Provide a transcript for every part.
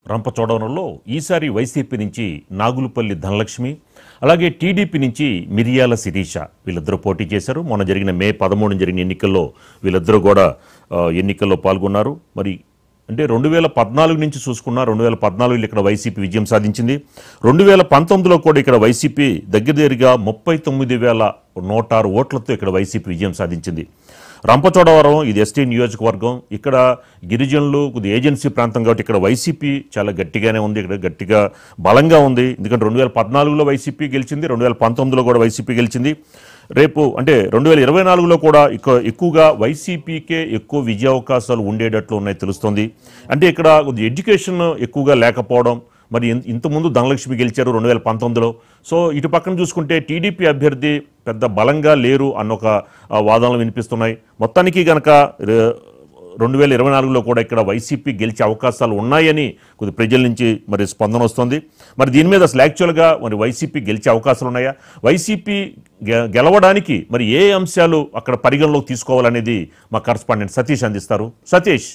రంపచోడవరంలో ఈసారి వైసీపీ నుంచి నాగులపల్లి ధనలక్ష్మి అలాగే టీడీపీ నుంచి మిరియాల శిరీష వీళ్ళిద్దరూ పోటీ చేశారు మొన్న జరిగిన మే పదమూడున జరిగిన ఎన్నికల్లో వీళ్ళిద్దరూ కూడా ఆ, ఎన్నికల్లో పాల్గొన్నారు మరి అంటే రెండు వేల పద్నాలుగు నుంచి చూసుకున్నా రెండు వేల పద్నాలుగులో ఇక్కడ వైసీపీ విజయం సాధించింది రెండు వేల పంతొమ్మిదిలో కూడా ఇక్కడ వైసీపీ దగ్గర దగ్గరగా ముప్పై తొమ్మిది వేల నూట ఆరు ఓట్లతో ఇక్కడ వైసీపీ విజయం సాధించింది రంపచోడవరం ఇది ఎస్టీ నియోజకవర్గం ఇక్కడ గిరిజనులు కొద్ది ఏజెన్సీ ప్రాంతం కాబట్టి ఇక్కడ వైసీపీ చాలా గట్టిగానే ఉంది ఇక్కడ గట్టిగా బలంగా ఉంది ఎందుకంటే రెండు వేల పద్నాలుగులో వైసీపీ గెలిచింది రెండు వేల పంతొమ్మిదిలో కూడా వైసీపీ గెలిచింది రేపు అంటే రెండు వేల ఇరవై నాలుగులో కూడా ఇక ఎక్కువగా వైసీపీకే ఎక్కువ విజయ అవకాశాలు ఉండేటట్లు ఉన్నాయి తెలుస్తుంది అంటే ఇక్కడ కొద్ది ఎడ్యుకేషన్ ఎక్కువగా లేకపోవడం మరి ఇన్- ఇంతకుముందు ధనలక్ష్మి గెలిచారు రెండు వేల పంతొమ్మిదిలో సో ఇటు పక్కన చూసుకుంటే టీడీపీ అభ్యర్థి పెద్ద బలంగా లేరు అన్న ఒక ఆ, వాదనలు వినిపిస్తున్నాయి మొత్తానికి గనక రే- రెండు వేల ఇరవై నాలుగులో కూడా ఇక్కడ వైసీపీ గెలిచే అవకాశాలు ఉన్నాయని కొద్ది ప్రజల నుంచి మరి స్పందన వస్తుంది మరి దీని మీద అసలు యాక్చువల్గా మరి వైసీపీ గెలిచే అవకాశాలు ఉన్నాయా వైసీపీ గె- గెలవడానికి మరి ఏ అంశాలు అక్కడ పరిగణలోకి తీసుకోవాలనేది మా కరస్పాండెంట్ సతీష్ అందిస్తారు సతీష్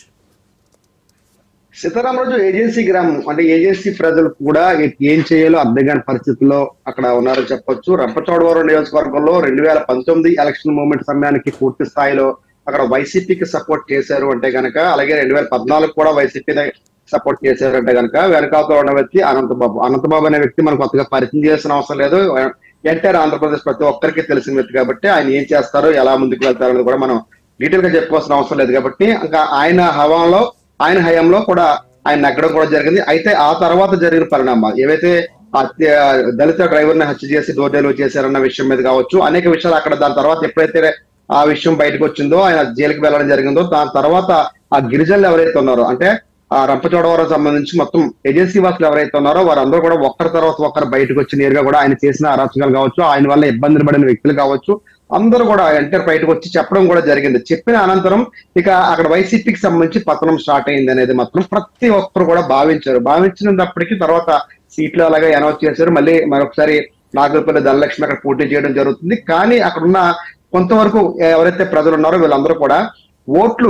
సీతారామరాజు ఏజెన్సీ గ్రామం అంటే ఏజెన్సీ ప్రజలు కూడా ఏం చేయాలో అర్థం కాని పరిస్థితుల్లో అక్కడ ఉన్నారని చెప్పొచ్చు రంపచోడవరం నియోజకవర్గంలో రెండు వేల పంతొమ్మిది ఎలక్షన్ మూమెంట్ సమయానికి పూర్తి స్థాయిలో అక్కడ వైసీపీకి సపోర్ట్ చేశారు అంటే గనక అలాగే రెండు వేల పద్నాలుగు కూడా వైసీపీ సపోర్ట్ చేశారు అంటే గనక వెనకాల ఉన్న వ్యక్తి అనంతబాబు అనంతబాబు అనే వ్యక్తి మనం కొత్తగా పరిచయం చేయాల్సిన అవసరం లేదు ఎన్టీఆర్ ఆంధ్రప్రదేశ్ ప్రతి ఒక్కరికి తెలిసిన వ్యక్తి కాబట్టి ఆయన ఏం చేస్తారో ఎలా ముందుకు వెళ్తారో అనేది కూడా మనం డీటెయిల్ గా చెప్పుకోవాల్సిన అవసరం లేదు కాబట్టి ఇంకా ఆయన హవాలో ఆయన హయాంలో కూడా ఆయన నగ్గడం కూడా జరిగింది అయితే ఆ తర్వాత జరిగిన పరిణామాలు ఏవైతే హత్య దళిత డ్రైవర్ ని హత్య చేసి డోర్ డెలివరీ చేశారన్న విషయం మీద కావచ్చు అనేక విషయాలు అక్కడ దాని తర్వాత ఎప్పుడైతే ఆ విషయం బయటకు వచ్చిందో ఆయన జైలుకి వెళ్ళడం జరిగిందో దాని తర్వాత ఆ గిరిజనులు ఎవరైతే ఉన్నారో అంటే ఆ రంపచోడవరం సంబంధించి మొత్తం ఏజెన్సీ వాసులు ఎవరైతే ఉన్నారో వారందరూ కూడా ఒక్కరి తర్వాత ఒక్కరు బయటకు వచ్చి నేరుగా కూడా ఆయన చేసిన అరాచకాలు కావచ్చు ఆయన వల్ల ఇబ్బందులు పడిన వ్యక్తులు కావచ్చు అందరూ కూడా ఎంటర్ బయటకు వచ్చి చెప్పడం కూడా జరిగింది చెప్పిన అనంతరం ఇక అక్కడ వైసీపీకి సంబంధించి పతనం స్టార్ట్ అయింది అనేది మాత్రం ప్రతి ఒక్కరు కూడా భావించారు భావించినప్పటికీ తర్వాత సీట్లు అలాగే అనౌన్స్ చేశారు మళ్ళీ మరొకసారి నాగరపల్లి ధనలక్ష్మి అక్కడ పోటీ చేయడం జరుగుతుంది కానీ అక్కడ ఉన్న కొంతవరకు ఎవరైతే ప్రజలు ఉన్నారో వీళ్ళందరూ కూడా ఓట్లు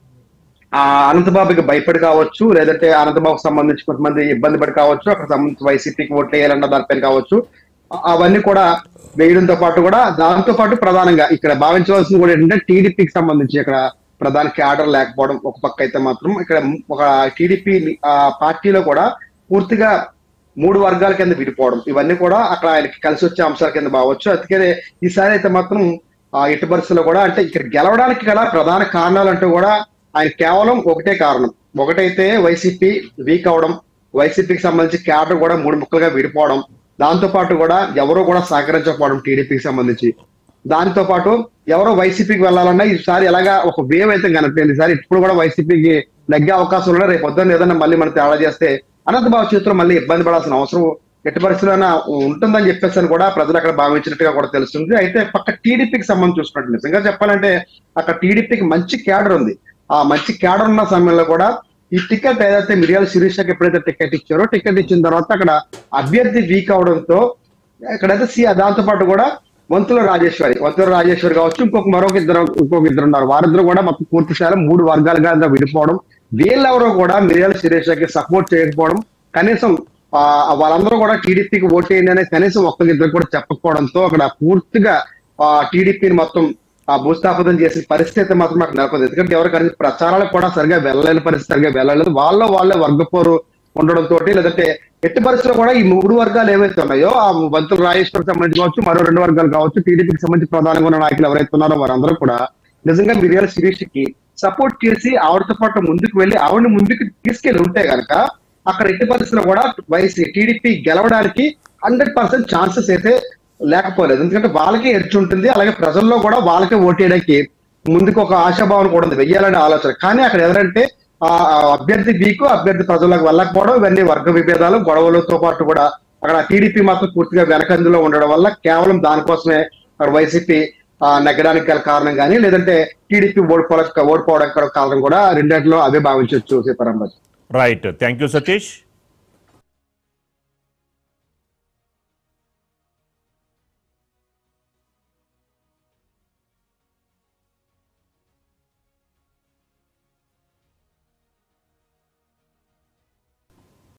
ఆ అనంతబాబుకి భయపడి కావచ్చు లేదంటే అనంతబాబుకి సంబంధించి కొంతమంది ఇబ్బంది పడి కావచ్చు అక్కడ సంబంధించి వైసీపీకి ఓట్లు వేయాలన్న దానిపైన కావచ్చు ఆ- అవన్నీ కూడా వేయడంతో పాటు కూడా దాంతో పాటు ప్రధానంగా ఇక్కడ భావించవలసింది కూడా ఏంటంటే టీడీపీకి సంబంధించి ఇక్కడ ప్రధాన క్యాడర్ లేకపోవడం ఒక పక్క అయితే మాత్రం ఇక్కడ ఒక టీడీపీ పార్టీలో కూడా పూర్తిగా మూడు వర్గాల కింద విడిపోవడం ఇవన్నీ కూడా అక్కడ ఆయనకి కలిసి వచ్చే అంశాల కింద బావచ్చు అందుకనే ఈసారి అయితే మాత్రం ఆ ఇటు పరిస్థితుల్లో కూడా అంటే ఇక్కడ గెలవడానికి గల ప్రధాన కారణాలు అంటూ కూడా ఆయన కేవలం ఒకటే కారణం ఒకటైతే వైసీపీ వీక్ అవడం వైసీపీకి సంబంధించి క్యాడర్ కూడా మూడు ముక్కలుగా విడిపోవడం దాంతో పాటు కూడా ఎవరు కూడా సహకరించకపోవడం టీడీపీకి సంబంధించి దాంతో పాటు ఎవరో వైసీపీకి వెళ్ళాలన్నా ఈసారి ఎలాగా ఒక వేవ్ అయితే కనిపించింది ఈసారి ఇప్పుడు కూడా వైసీపీకి నగ్గే అవకాశం ఉన్నా రేపు పొద్దున్న ఏదైనా మళ్ళీ మనం తేడా చేస్తే అనంతబాబు చేతిలో మళ్ళీ ఇబ్బంది పడాల్సిన అవసరం ఎట్టి పరిస్థితుల్లో ఉంటుందని చెప్పేసి అని కూడా ప్రజలు అక్కడ భావించినట్టుగా కూడా తెలుస్తుంది అయితే పక్క టీడీపీకి సంబంధించి చూసుకున్నట్టు నిజంగా చెప్పాలంటే అక్కడ టీడీపీకి మంచి క్యాడర్ ఉంది ఆ మంచి క్యాడర్ ఉన్న సమయంలో కూడా ఈ టికెట్ ఏదైతే మిరియాల శిరీషకి ఎప్పుడైతే టికెట్ ఇచ్చారో టికెట్ ఇచ్చిన తర్వాత అక్కడ అభ్యర్థి వీక్ అవడంతో ఇక్కడైతే సి దాంతో పాటు కూడా వంతుల రాజేశ్వరి వంతుల రాజేశ్వరి కావచ్చు ఇంకొక మరొక ఇద్దరు ఇంకొక ఇద్దరు ఉన్నారు వారిద్దరు కూడా మొత్తం పూర్తి స్థాయిలో మూడు వర్గాలుగా అంతా విడిపోవడం వీళ్ళెవరో కూడా మిరియాల శిరీషకి సపోర్ట్ చేయకపోవడం కనీసం ఆ, వాళ్ళందరూ కూడా టీడీపీకి ఓటు వేయండి అనేది కనీసం ఒక్కరిద్దరు కూడా చెప్పకపోవడంతో అక్కడ పూర్తిగా టీడీపీని మొత్తం ఆ భూస్థాపితం చేసిన పరిస్థితి మాత్రం అక్కడ నెలకొంది ఎందుకంటే ఎవరికైనా ప్రచారాలకు కూడా సరిగా వెళ్ళలేని పరిస్థితి సరిగా వెళ్ళలేదు వాళ్ళ వాళ్ళే వర్గపోరు ఉండడంతో లేదంటే ఎట్టి పరిస్థితుల్లో కూడా ఈ మూడు వర్గాలు ఏవైతే ఉన్నాయో ఆ వంతుల రాజేశ్వరికి సంబంధించి కావచ్చు మరో రెండు వర్గాలు కావచ్చు టీడీపీకి సంబంధించి ప్రధానంగా ఉన్న నాయకులు ఎవరైతే ఉన్నారో వారందరూ కూడా నిజంగా మిరియాల శిరీష్కి సపోర్ట్ చేసి ఆవిడతో పాటు ముందుకు వెళ్ళి ఆవిడని ముందుకు తీసుకెళ్లి ఉంటే గనక అక్కడ ఎట్టి పరిస్థితుల్లో కూడా వైసీ టీడీపీ గెలవడానికి హండ్రెడ్ పర్సెంట్ ఛాన్సెస్ అయితే లేకపోలేదు ఎందుకంటే వాళ్ళకి ఎడ్జ్ ఉంటుంది అలాగే ప్రజల్లో కూడా వాళ్ళకే ఓటేయడానికి ముందుకు ఒక ఆశాభావం కూడా ఉంది వెయ్యాలనే ఆలోచన కానీ అక్కడ ఎవరంటే ఆ ఆ అభ్యర్థి వీకు అభ్యర్థి ప్రజలకు వెళ్ళకపోవడం ఇవన్నీ వర్గ విభేదాలు గొడవలతో పాటు కూడా అక్కడ టీడీపీ మాత్రం పూర్తిగా వెనకందులో ఉండడం వల్ల కేవలం దానికోసమే అక్కడ వైసీపీ ఆ, నెగ్గడానికి గల కారణం కానీ లేదంటే టీడీపీ ఓడిపోవడానికి ఓడిపోవడానికి గల కారణం కూడా రెండింటిలో అవే భావించవచ్చు Sitaram Raju right thank you Satish